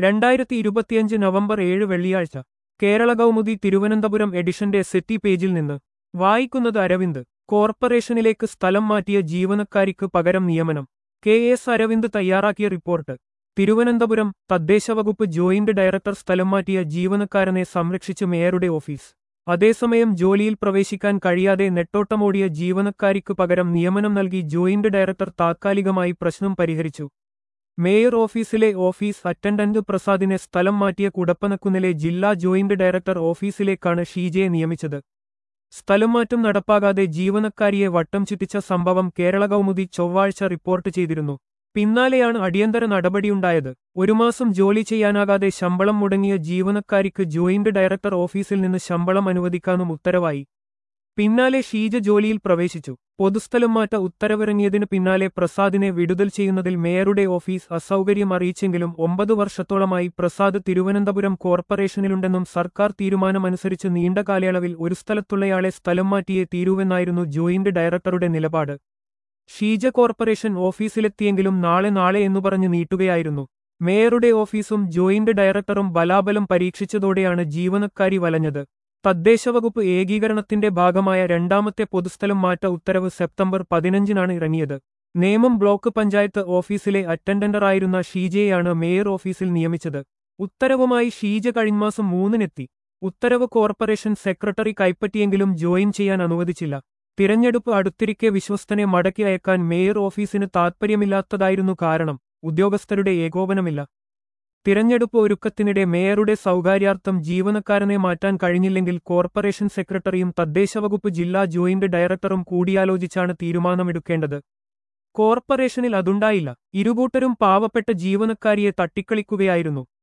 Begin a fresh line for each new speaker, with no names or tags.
രണ്ടായിരത്തി ഇരുപത്തിയഞ്ച് നവംബർ ഏഴ് വെള്ളിയാഴ്ച കേരള കൗമുദി തിരുവനന്തപുരം എഡിഷന്റെ സെറ്റി പേജിൽ നിന്ന് വായിക്കുന്നത് അരവിന്ദ് കോർപ്പറേഷനിലേക്ക് സ്ഥലം മാറ്റിയ ജീവനക്കാരിക്ക് പകരം നിയമനം കെ എസ് അരവിന്ദ് തയ്യാറാക്കിയ റിപ്പോർട്ട് തിരുവനന്തപുരം തദ്ദേശവകുപ്പ് ജോയിന്റ് ഡയറക്ടർ സ്ഥലം മാറ്റിയ ജീവനക്കാരനെ സംരക്ഷിച്ച് മേയറുടെ ഓഫീസ് അതേസമയം ജോലിയിൽ പ്രവേശിക്കാൻ കഴിയാതെ നെട്ടോട്ടമോടിയ ജീവനക്കാരിക്ക് പകരം നിയമനം നൽകി ജോയിന്റ് ഡയറക്ടർ താത്കാലികമായി പ്രശ്നം പരിഹരിച്ചു മേയർ ഓഫീസിലെ ഓഫീസ് അറ്റൻഡന്റ് പ്രസാദിനെ സ്ഥലം മാറ്റിയ കുടപ്പനക്കുന്നിലെ ജില്ലാ ജോയിന്റ് ഡയറക്ടർ ഓഫീസിലേക്കാണ് ഷീജയെ നിയമിച്ചത് സ്ഥലം മാറ്റം നടപ്പാകാതെ ജീവനക്കാരിയെ വട്ടം ചുറ്റിച്ച സംഭവം കേരള കൗമുദി ചൊവ്വാഴ്ച റിപ്പോർട്ട് ചെയ്തിരുന്നു പിന്നാലെയാണ് അടിയന്തര നടപടിയുണ്ടായത് ഒരു മാസം ജോലി ചെയ്യാനാകാതെ ശമ്പളം മുടങ്ങിയ ജീവനക്കാരിക്ക് ജോയിന്റ് ഡയറക്ടർ ഓഫീസിൽ നിന്ന് ശമ്പളം അനുവദിക്കാനും ഉത്തരവായി പിന്നാലെ ഷീജ ജോലിയിൽ പ്രവേശിച്ചു പൊതുസ്ഥലം മാറ്റ ഉത്തരവിറങ്ങിയതിനു പിന്നാലെ പ്രസാദിനെ വിടുതൽ ചെയ്യുന്നതിൽ മേയറുടെ ഓഫീസ് അസൗകര്യം അറിയിച്ചെങ്കിലും ഒമ്പത് വർഷത്തോളമായി പ്രസാദ് തിരുവനന്തപുരം കോർപ്പറേഷനിലുണ്ടെന്നും സർക്കാർ തീരുമാനമനുസരിച്ച് നീണ്ട കാലയളവിൽ ഒരു സ്ഥലത്തുള്ളയാളെ സ്ഥലം മാറ്റിയേ തീരൂവെന്നായിരുന്നു ജോയിന്റ് ഡയറക്ടറുടെ നിലപാട് ഷീജ കോർപ്പറേഷൻ ഓഫീസിലെത്തിയെങ്കിലും നാളെ നാളെ എന്നു പറഞ്ഞ് നീട്ടുകയായിരുന്നു മേയറുടെ ഓഫീസും ജോയിന്റ് ഡയറക്ടറും ബലാബലം പരീക്ഷിച്ചതോടെയാണ് ജീവനക്കാരി വലഞ്ഞത് തദ്ദേശവകുപ്പ് ഏകീകരണത്തിന്റെ ഭാഗമായ രണ്ടാമത്തെ പൊതുസ്ഥലം മാറ്റ ഉത്തരവ് സെപ്റ്റംബർ പതിനഞ്ചിനാണ് ഇറങ്ങിയത് നേമം ബ്ലോക്ക് പഞ്ചായത്ത് ഓഫീസിലെ അറ്റൻഡന്ററായിരുന്ന ഷീജയെയാണ് മേയർ ഓഫീസിൽ നിയമിച്ചത് ഉത്തരവുമായി ഷീജ കഴിഞ്ഞമാസം മൂന്നിനെത്തി ഉത്തരവ് കോർപ്പറേഷൻ സെക്രട്ടറി കൈപ്പറ്റിയെങ്കിലും ജോയിൻ ചെയ്യാൻ അനുവദിച്ചില്ല തിരഞ്ഞെടുപ്പ് അടുത്തിരിക്കെ വിശ്വസ്തനെ മടക്കി അയക്കാൻ മേയർ ഓഫീസിന് താൽപ്പര്യമില്ലാത്തതായിരുന്നു കാരണം ഉദ്യോഗസ്ഥരുടെ ഏകോപനമില്ല തിരഞ്ഞെടുപ്പ് ഒരുക്കത്തിനിടെ മേയറുടെ സൗകാര്യാർത്ഥം ജീവനക്കാരനെ മാറ്റാൻ കഴിഞ്ഞില്ലെങ്കിൽ കോർപ്പറേഷൻ സെക്രട്ടറിയും തദ്ദേശവകുപ്പ് ജില്ലാ ജോയിന്റ് ഡയറക്ടറും കൂടിയാലോചിച്ചാണ് തീരുമാനമെടുക്കേണ്ടത് കോർപ്പറേഷനിൽ അതുണ്ടായില്ല ഇരുകൂട്ടരും പാവപ്പെട്ട ജീവനക്കാരിയെ തട്ടിക്കളിക്കുകയായിരുന്നു